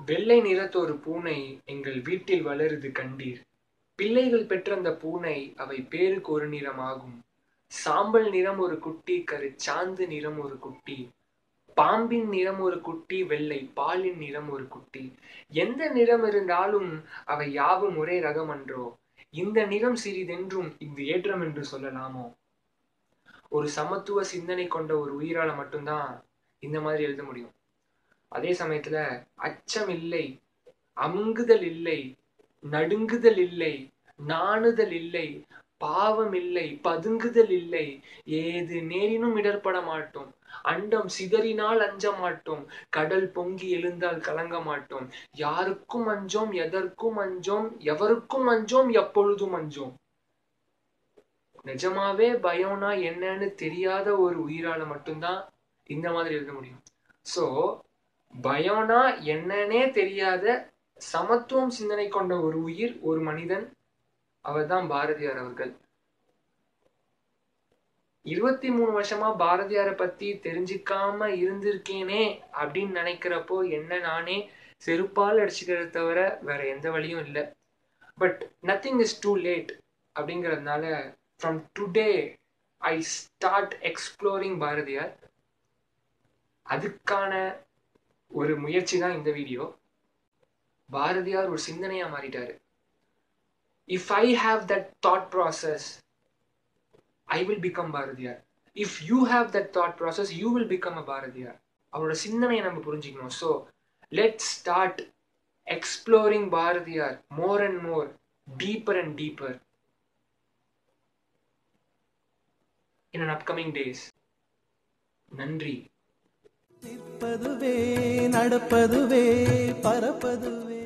வெள்ளை நிறத்தொரு பூனை எங்கள் வீட்டில் வளருது கண்டீர் பிள்ளைகள் பெற்ற அந்த பூனை அவை பேருக்கு ஒரு நிறமாகும் சாம்பல் நிறம் ஒரு குட்டி கரு சாந்து நிறம் ஒரு குட்டி பாம்பின் நிறம் ஒரு குட்டி வெள்ளை பாலின் நிறம் ஒரு குட்டி எந்த நிறம் இருந்தாலும் அவை யாவும் ஒரே ரகம் அன்றோ இந்த நிறம் சிறிதென்றும் இது ஏற்றம் என்று சொல்லலாமோ ஒரு சமத்துவ சிந்தனை கொண்ட ஒரு உயிரால மட்டும்தான் இந்த மாதிரி எழுத முடியும் அதே சமயத்துல அச்சம் இல்லை அமுங்குதல் இல்லை நடுங்குதல் இல்லை நாணுதல் இல்லை பாவம் இல்லை பதுங்குதல் இல்லை ஏது நேரினும் இடர்பட மாட்டோம் அண்டம் சிதறினால் அஞ்ச மாட்டோம் கடல் பொங்கி எழுந்தால் கலங்க மாட்டோம் யாருக்கும் அஞ்சோம் எதற்கும் அஞ்சோம் எவருக்கும் அஞ்சோம் எப்பொழுதும் அஞ்சோம் நிஜமாவே பயம்னா என்னன்னு தெரியாத ஒரு உயிரால மட்டும்தான் இந்த மாதிரி எழுத முடியும் சோ பயம்னா என்னன்னே தெரியாத சமத்துவம் சிந்தனை கொண்ட ஒரு உயிர் ஒரு மனிதன் அவர்தான் பாரதியார் அவர்கள் இருபத்தி மூணு வருஷமா பாரதியாரை பத்தி தெரிஞ்சுக்காம இருந்திருக்கேனே அப்படின்னு நினைக்கிறப்போ என்ன நானே செருப்பால் அடிச்சுக்கிறத தவிர வேற எந்த வழியும் இல்லை but nothing is too late அப்படிங்கிறதுனால from today I start exploring Bharathiyar அதுக்கான ஒரு முயற்சி தான் இந்த வீடியோ பாரதியார் ஒரு சிந்தனையா மாறிட்டாரு if I have that thought process I will become Bharathiyar if you have that thought process you will become a Bharathiyar அவரோட சிந்தனையை நம்ம புரிஞ்சுக்கணும் so let start exploring Bharathiyar more and more deeper and deeper in an upcoming days நன்றி நிற்பதுவே நடப்பதுவே பறப்பதுவே